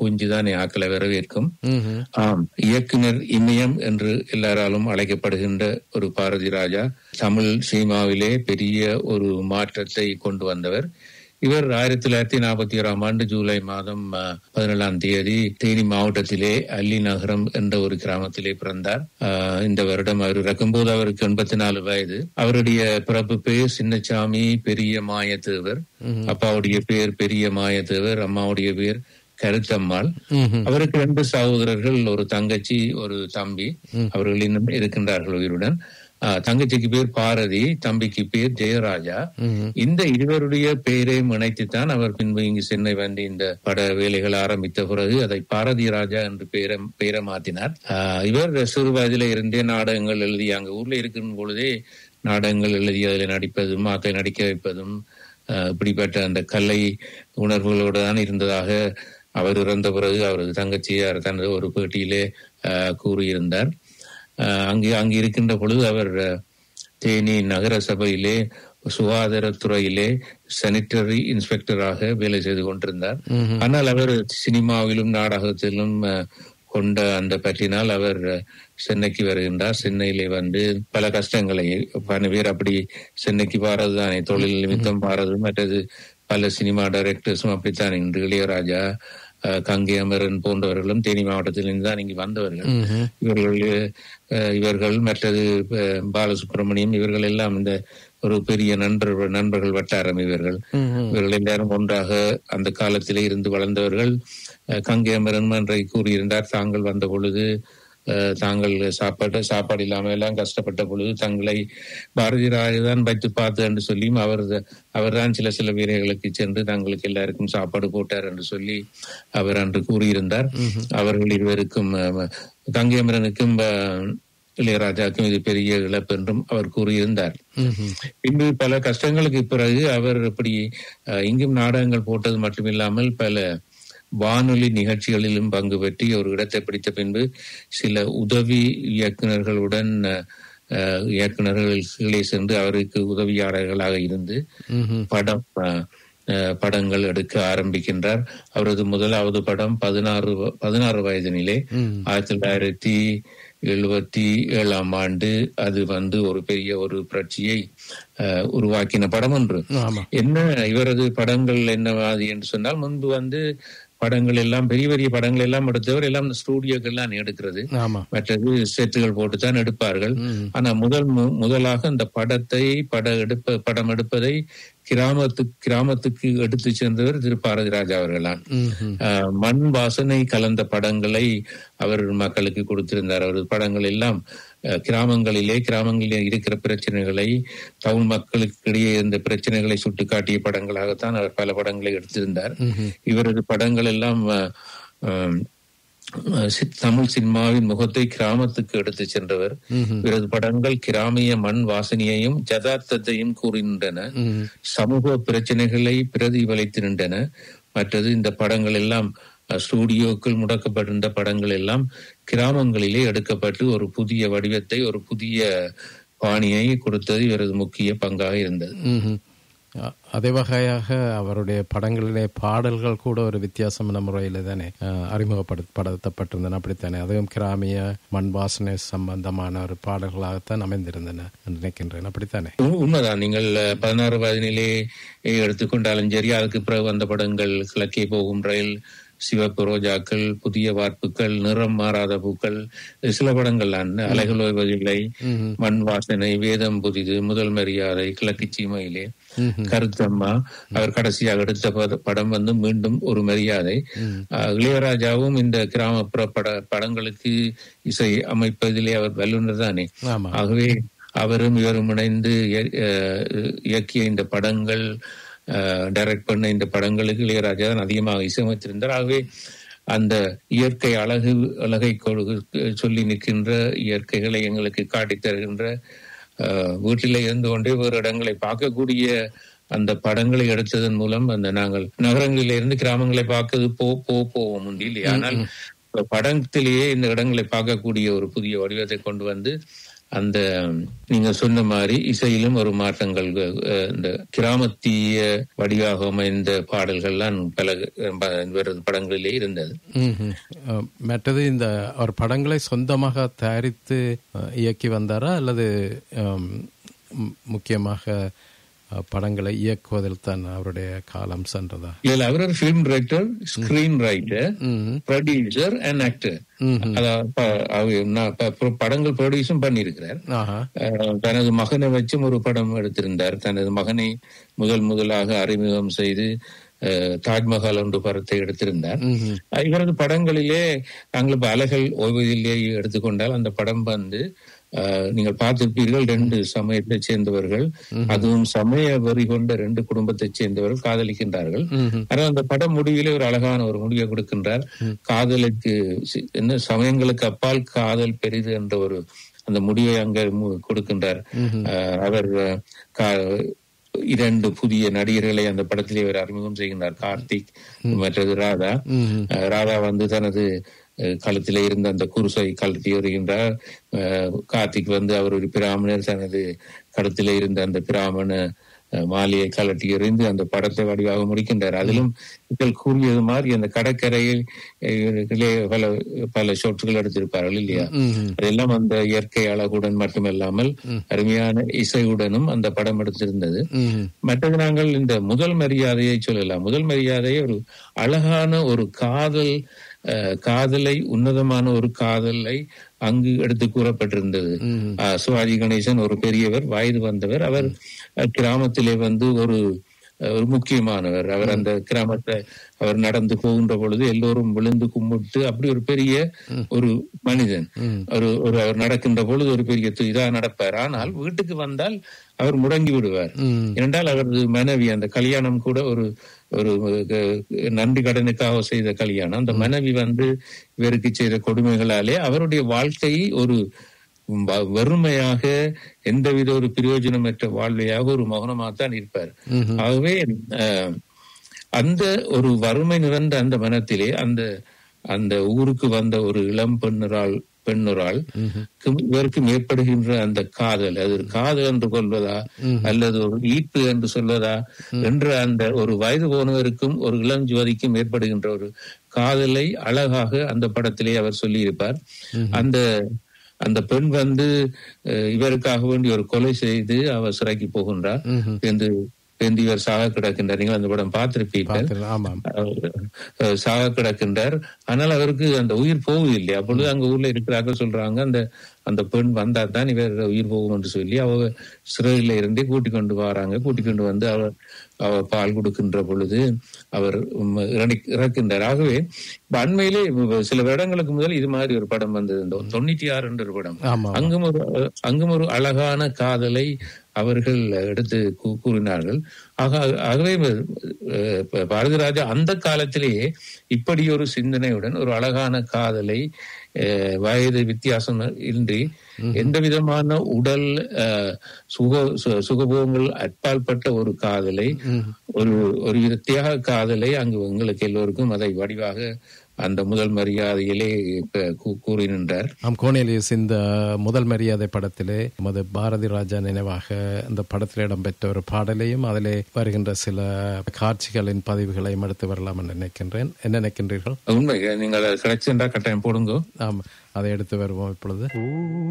குஞ்சுதான் ஆக்களை வரவேற்கும் ம்ஹும். ஆம் இயக்குனர் இமயம் என்று எல்லாராலும் அழைக்கப்படுகின்ற ஒரு பாரதி ராஜா தமிழ் சினிமாவிலே பெரிய ஒரு மாற்றத்தை கொண்டு வந்தவர் இவர் ஆயிரத்தி தொள்ளாயிரத்தி நாற்பத்தி ஓராம் ஆண்டு ஜூலை மாதம் அஹ், பதினேழாம் தேதி தேனி மாவட்டத்திலே அல்லி நகரம் என்ற ஒரு கிராமத்திலே பிறந்தார் அஹ், இந்த வருடம் அவர் இறக்கும்போது அவருக்கு எண்பத்தி நாலு வயது அவருடைய பிறப்பு பெயர் சின்னசாமி பெரிய மாயத்தேவர் அப்பாவுடைய பேர் பெரிய மாயத்தேவர் அம்மாவுடைய பேர் கருத்தம்மாள் ம்ஹும். அவருக்கு ரெண்டு சகோதரர்கள் ஒரு தங்கச்சி ஒரு தம்பி அவர்கள் இன்னும் இருக்கின்றார்கள் உயிருடன் ஆஹ், தங்கச்சிக்கு பேர் பாரதி தம்பிக்கு பேர் ஜெயராஜா ம்ஹும். இந்த இருவருடைய பெயரையும் இணைத்துத்தான் அவர் பின்பு இங்கு சென்னை வந்து இந்த பட வேலைகள் ஆரம்பித்த பிறகு அதை பாரதி ராஜா என்று பெயரை பெயரை மாற்றினார் ஆஹ், இவர் சிறு வயதில இருந்தே நாடகங்கள் எழுதி அங்க ஊர்ல இருக்கும் பொழுதே நாடகங்கள் எழுதி அதில் நடிப்பதும் மாக்களை நடிக்க வைப்பதும் ஆஹ், இப்படிப்பட்ட அந்த கலை உணர்வுகளோடு தான் இருந்ததாக அவர் இறந்த பிறகு அவரது தங்கச்சியார் தனது ஒரு பேட்டியிலே ஆஹ், கூறியிருந்தார் ஆஹ், அங்கு அங்கு இருக்கின்ற பொழுது அவர் ஆஹ், தேனி நகர சபையிலே சுகாதாரத்துறையிலே சானிட்டரி இன்ஸ்பெக்டராக வேலை செய்து கொண்டிருந்தார் ஆனால் அவர் சினிமாவிலும் நாடகத்திலும் அஹ், கொண்ட அந்த பற்றினால் அவர் அஹ், சென்னைக்கு வருகின்றார் சென்னையிலே வந்து பல கஷ்டங்களை பல பேர் அப்படி சென்னைக்கு வாரதுதானே தொழில் நிமித்தம் வாரது மற்றது பல சினிமா டைரக்டர்ஸும் அப்படித்தான் இன்று இளையராஜா அஹ், கங்கை அமரன் போன்றவர்களும் தேனி மாவட்டத்திலிருந்து தான் இங்கு வந்தவர்கள் ம்ஹும். இவர்கள் அஹ், இவர்கள் மற்றது அஹ், பாலசுப்ரமணியம் இவர்கள் எல்லாம் இந்த ஒரு பெரிய நண்பர்கள் நண்பர்கள் வட்டாரம் இவர்கள் ம்ஹும். இவர்கள் எல்லாரும் ஒன்றாக அந்த காலத்திலே இருந்து வளர்ந்தவர்கள் அஹ், கங்கை அமரன் அன்றை கூறியிருந்தார் தாங்கள் வந்த பொழுது அஹ், தாங்கள் சாப்பாடு சாப்பாடு இல்லாம எல்லாம் கஷ்டப்பட்ட பொழுது தங்களை பாரதி ராஜதான் வைத்து பார்த்து என்று சொல்லியும் அவர் அவர்தான் சில சில வீரர்களுக்கு சென்று தங்களுக்கு எல்லாருக்கும் சாப்பாடு போட்டார் என்று சொல்லி அவர் அன்று கூறியிருந்தார் அவர்கள் இருவருக்கும் அஹ், கங்கை அமரனுக்கும் அஹ், இளையராஜாவுக்கும் இது பெரிய இழப்பு என்றும் அவர் கூறியிருந்தார் ம்ஹும். பின்பு பல கஷ்டங்களுக்கு பிறகு அவர் இப்படி அஹ், இங்கும் நாடகங்கள் போட்டது மட்டுமில்லாமல் பல வானொலி நிகழ்ச்சிகளிலும் பங்கு பெற்றி ஒரு இடத்தை பிடித்த பின்பு சில உதவி இயக்குனர்களுடன் அஹ், அஹ், இயக்குனர்கள் கீழே சென்று அவருக்கு உதவியாளர்களாக இருந்து ம்ஹும். படம் அஹ், அஹ், படங்கள் எடுக்க ஆரம்பிக்கின்றார் அவரது முதலாவது படம் பதினாறு வ- பதினாறு வயதினிலே ம். ஆயிரத்தி தொள்ளாயிரத்தி எழுபத்தி ஏழாம் ஆண்டு அது வந்து ஒரு பெரிய ஒரு புரட்சியை அஹ், உருவாக்கின படம் ஒன்று ஆமா என்ன இவரது படங்கள் என்னவாது என்று சொன்னால் முன்பு வந்து படங்கள் எல்லாம் பெரிய பெரிய படங்கள் எல்லாம் எடுத்தவர் எல்லாம் இந்த ஸ்டூடியோக்கெல்லாம் எடுக்கிறது ஆமா மற்றது செட்டுகள் போட்டு தான் எடுப்பார்கள் ம். ஆனா முதல் மு- முதலாக அந்த படத்தை பட எடுப்ப படம் எடுப்பதை கிராமத்து கிராமத்துக்கு எடுத்து சென்றவர் திரு பாரதி ராஜா அவர்களான் ம்ஹும். ஆஹ் மண் வாசனை கலந்த படங்களை அவர் மக்களுக்கு கொடுத்திருந்தார் அவரது படங்கள் எல்லாம் அஹ், கிராமங்களிலே கிராமங்களிலே இருக்கிற பிரச்சனைகளை தமிழ் மக்களுக்கு இடையே இருந்த பிரச்சனைகளை சுட்டிக்காட்டிய படங்களாகத்தான் அவர் பல படங்களை எடுத்திருந்தார் ம்ஹும். இவரது படங்கள் எல்லாம் அஹ், அஹ், சி- தமிழ் சினிமாவின் முகத்தை கிராமத்துக்கு எடுத்து சென்றவர் ம்ஹும். இவரது படங்கள் கிராமிய மண் வாசனையையும் ஜதார்த்தத்தையும் கூறுகின்றன ம்ஹும். சமூக பிரச்சனைகளை பிரதிபலித்து நின்றன மற்றது இந்த படங்கள் எல்லாம் அஹ், ஸ்டூடியோக்கள் முடக்கப்பட்டிருந்த படங்கள் எல்லாம் கிராமங்களிலே எடுக்கப்பட்டு ஒரு புதிய வடிவத்தை ஒரு புதிய பாணியை கொடுத்தது இவரது முக்கிய பங்காக இருந்தது ம்ஹும். அ- அதே வகையாக அவருடைய படங்களிலே பாடல்கள் கூட ஒரு வித்தியாசமான முறையில் தானே அஹ், அறிமுகப்படுத்தப்பட்டிருந்தன அப்படித்தானே அதுவும் கிராமிய மண் வாசனை சம்பந்தமான ஒரு பாடல்களாகத்தான் அமைந்திருந்தன என்று நினைக்கின்றேன் அப்படித்தானே உ- உண்மைதான் நீங்கள் அஹ், பதினாறு வயதினிலே எடுத்துக்கொண்டாலும் சரி அதுக்கு பிறகு வந்த படங்கள் கிழக்கே போகும் ரயில் சிவப்பு ரோஜாக்கள் புதிய வார்ப்புகள் நிறம் மாறாத பூக்கள் இது சில படங்கள் தான் அலைகள் ஓய்வதில்லை ம்ஹும். மண் வாசனை வேதம் புதிது முதல் மரியாதை கிழக்கு சீமையிலே ம்ஹும். கருத்தம்மா அவர் கடைசியாக எடுத்த பட- படம் வந்து மீண்டும் ஒரு மரியாதை ம். அஹ், இளையராஜாவும் இந்த கிராமப்புற பட படங்களுக்கு இசை அமைப்பதிலே அவர் வல்லுநர் தானே ஆமா ஆகவே அவரும் இவரும் இணைந்து இய- அஹ், இயக்கிய இந்த படங்கள் டைரக்ட் பண்ண இந்த படங்களுக்கு இளையராஜா தான் அதிகமாக இசையமைத்திருந்தார் ஆகவே அந்த இயற்கை அழகு அழகை கொடு- சொல்லி நிற்கின்ற இயற்கைகளை எங்களுக்கு காட்டித் தருகின்ற அஹ், வீட்டிலே இருந்து கொண்டே வேறு இடங்களை பார்க்கக்கூடிய அந்த படங்களை எடுத்ததன் மூலம் அந்த நாங்கள் நகரங்களில இருந்து கிராமங்களை பார்க்கிறது போ போ போவோம் உண்டு இல்லையா ஆனால் இப்ப படத்திலேயே இந்த இடங்களை பார்க்கக்கூடிய ஒரு புதிய வடிவத்தை கொண்டு வந்து அந்த நீங்க சொன்ன மாதிரி இசையிலும் ஒரு மாற்றங்கள் அஹ், இந்த கிராமத்திய வடிவாக அமைந்த பாடல்கள்லாம் பல வேறு படங்களிலே இருந்தது ம்ஹும். அஹ், மற்றது இந்த அவர் படங்களை சொந்தமாக தயாரித்து அஹ், இயக்கி வந்தாரா அல்லது அம், ம், முக்கியமாக அஹ், படங்களை இயக்குவதில் தான் அவருடைய காலம் சென்றதா இதுல அவர் ஒரு ஃபிலிம் டைரக்டர் ஸ்கிரீன் ரைட்டர் ம்ஹும். ப்ரொடியூசர் அண்ட் ஆக்டர் ம்ஹும். அதாவது ப- அவர் நான் ப- ப- படங்கள் ப்ரொடியூஸும் பண்ணியிருக்கிறார் ஆஹா அஹ், தனது மகனை வச்சும் ஒரு படம் எடுத்திருந்தார் தனது மகனை முதல் முதலாக அறிமுகம் செய்து அஹ், தாஜ்மஹால் என்ற படத்தை எடுத்திருந்தார் ம்ஹும். அஹ், இவரது படங்களிலே நாங்கள் இப்ப அலைகள் ஓய்வதிலே எடுத்துக்கொண்டால் அந்த படம் வந்து அஹ், நீங்கள் பார்த்திருப்பீர்கள் ரெண்டு சமயத்தை சேர்ந்தவர்கள் அதுவும் சமய வரி கொண்ட ரெண்டு குடும்பத்தைச் சேர்ந்தவர்கள் காதலிக்கின்றார்கள் ம்ஹும். ஆனால் அந்த படம் முடிவிலே ஒரு அழகான ஒரு முடிவை கொடுக்கின்றார் காதலுக்கு சி- என்ன சமயங்களுக்கு அப்பால் காதல் பெரிது என்ற ஒரு அந்த முடிவை அங்க மு- கொடுக்கின்றார் அஹ், அவர் அஹ், கா- இரண்டு புதிய நடிகர்களை அந்த படத்திலே அவர் அறிமுகம் செய்கின்றார் கார்த்திக் மற்றது ராதா ம்ஹும். அஹ், ராதா வந்து தனது அஹ், கழுத்திலே இருந்த அந்த குருசை கழட்டி வருகின்றார் அஹ், கார்த்திக் வந்து அவர் ஒரு பிராமணர் தனது கழுத்திலே இருந்த அந்த பிராமண அஹ், மாலையை கழட்டி எறிந்து அந்த படத்தை வடிவாக முடிக்கின்றார் அதிலும் நீங்கள் கூறியது மாதிரி அந்த கடற்கரையில் அஹ், இதிலே பல பல ஷோட்கள் எடுத்திருப்பார்கள் இல்லையா ம்ஹும். அதெல்லாம் அந்த இயற்கை அழகுடன் மட்டுமல்லாமல் அருமையான இசையுடனும் அந்த படம் எடுத்திருந்தது ம்ஹும். மற்றது நாங்கள் இந்த முதல் மரியாதையை சொல்லலாம் முதல் மரியாதை ஒரு அழகான ஒரு காதல் அஹ், காதலை உன்னதமான ஒரு காதலை அங்கு எடுத்து கூறப்பட்டிருந்தது ம்ஹும். அஹ், சிவாஜி கணேசன் ஒரு பெரியவர் வயது வந்தவர் அவர் அஹ், கிராமத்திலே வந்து ஒரு அஹ், ஒரு முக்கியமானவர் அவர் அந்த கிராமத்தை அவர் நடந்து போகின்ற பொழுது எல்லோரும் விழுந்து கும்பிட்டு அப்படி ஒரு பெரிய ஒரு மனிதன் ஒரு ஒரு அவர் நடக்கின்ற பொழுது ஒரு பெரிய து- இதா நடப்பார் ஆனால் வீட்டுக்கு வந்தால் அவர் முடங்கி விடுவார் ம். ஏனென்றால் அவரது மனைவி அந்த கல்யாணம் கூட ஒரு ஒரு அஹ், நன்றி கடனுக்காக செய்த கல்யாணம் அந்த மனைவி வந்து இவருக்கு செய்த கொடுமைகளாலே அவருடைய வாழ்க்கை ஒரு வ- வெறுமையாக எந்தவித ஒரு பிரயோஜனமற்ற வாழ்வையாக ஒரு மௌனமாகத்தான் இருப்பார் ஆகவே அஹ், அந்த ஒரு வறுமை நிறைந்த அந்த மனத்திலே அந்த அந்த ஊருக்கு வந்த ஒரு இளம் பெண்ணுராள் பெண்ணுராள் இவருக்கு மேற்படுகின்ற அந்த காதல் அது ஒரு காதல் என்று கொள்வதா அல்லது ஒரு ஈர்ப்பு என்று சொல்வதா என்ற அந்த ஒரு வயது போனவருக்கும் ஒரு இளம் ஜுவதிக்கும் ஏற்படுகின்ற ஒரு காதலை அழகாக அந்த படத்திலே அவர் சொல்லியிருப்பார் அந்த அந்த பெண் வந்து அஹ், இவருக்காக வேண்டி ஒரு கொலை செய்து அவர் சிறைக்கு போகின்றார் என்று என்று இவர் சாக கிடக்கின்றார் நீங்கள் அந்த படம் பார்த்திருப்பீர்கள் பார்த்திரு- ஆமாம் அஹ் சாக கிடக்கின்றார் ஆனால் அவருக்கு அந்த உயிர் போவதில்லை அப்பொழுது அங்க ஊர்ல இருக்கிறார்கள் சொல்றாங்க அந்த அந்த பெண் வந்தா தான் இவர் உயிர் போகும் என்று சொல்லி அவ சிறையில இருந்தே கூட்டிக் கொண்டு வராங்க கூட்டிக் கொண்டு வந்து அவர் அவர் பால் கொடுக்கின்ற பொழுது அவர் உம் இறனி- இறக்கின்றார் ஆகவே இப்ப அண்மையிலே சில வருடங்களுக்கு முதல் இது மாதிரி ஒரு படம் வந்தது இந்த தொண்ணூத்தி ஆறு என்ற ஒரு படம் ஆமாம் அங்கும் ஒரு அங்கும் ஒரு அழகான காதலை அவர்கள் எடுத்து கூ- கூறினார்கள் ஆக ஆகவே அஹ், இப்ப பாரதிராஜா அந்த காலத்திலேயே இப்படி ஒரு சிந்தனையுடன் ஒரு அழகான காதலை அஹ், வயது வித்தியாசம் இன்றி எந்த விதமான உடல் அஹ், சுக சு- சுகபோகங்கள் அப்பாற்பட்ட ஒரு காதலை ஒரு ஒரு வித தியாக காதலை அங்கு எங்களுக்கு எல்லோருக்கும் அதை வடிவாக அந்த முதல் மரியாதையிலே இப்ப கூ- கூறி நின்றார் ஆம் கோனேலியஸ் இந்த முதல் மரியாதை படத்திலே நமது பாரதி ராஜா நினைவாக இந்த படத்தில் இடம்பெற்ற ஒரு பாடலையும் அதிலே வருகின்ற சில காட்சிகளின் பதிவுகளையும் எடுத்து வரலாம் என்று நினைக்கின்றேன் என்ன நினைக்கின்றீர்கள் உண்மை நீங்கள் கிடைச்சென்றா கட்டாயம் போடுங்க ஆம் அதை எடுத்து வருவோம் இப்பொழுது